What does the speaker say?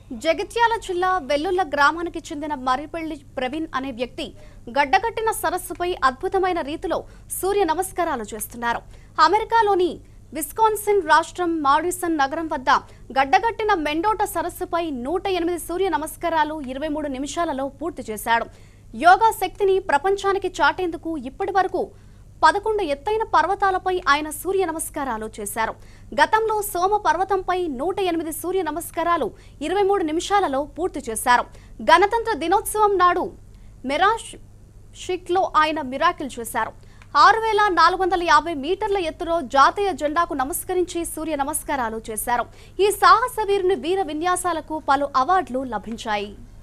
జగిత్యాల జిల్లా వెల్లుల్ల గ్రామానికి చెందిన మరిపల్లి ప్రవీణ్ అనే వ్యక్తి గడ్డగట్టిన సరస్సుపై అద్భుతమైన రీతిలో సూర్య నమస్కారాలు చేస్తున్నారు అమెరికాలోని విస్కాన్సిన్ రాష్ట్రం మాడిసన్ నగరం వద్ద గడ్డగట్టిన మెండోట సరస్సుపై నూట ఎనిమిది సూర్య నమస్కారాలు ఇరవై మూడు నిమిషాలలో పూర్తి చేశాడు యోగా శక్తిని ప్రపంచానికి చాటేందుకు ఇప్పటి వరకు పదకొండు ఎత్తైన పర్వతాలపై ఆయన సూర్య నమస్కారాలు చేశారు గతంలో సోమ పర్వతంపై నూట ఎనిమిది సూర్య నమస్కారాలు ఇరవై మూడు నిమిషాలలో పూర్తి చేశారు గణతంత్ర దినోత్సవం నాడు మెరాష్ షిక్లో ఆయన మిరాకిల్ చేశారు ఆరు వేల నాలుగు వందల యాభై మీటర్ల ఎత్తులో జాతీయ జెండాకు నమస్కరించి సూర్య నమస్కారాలు చేశారు ఈ సాహస వీరుని వీర విన్యాసాలకు పలు అవార్డులు లభించాయి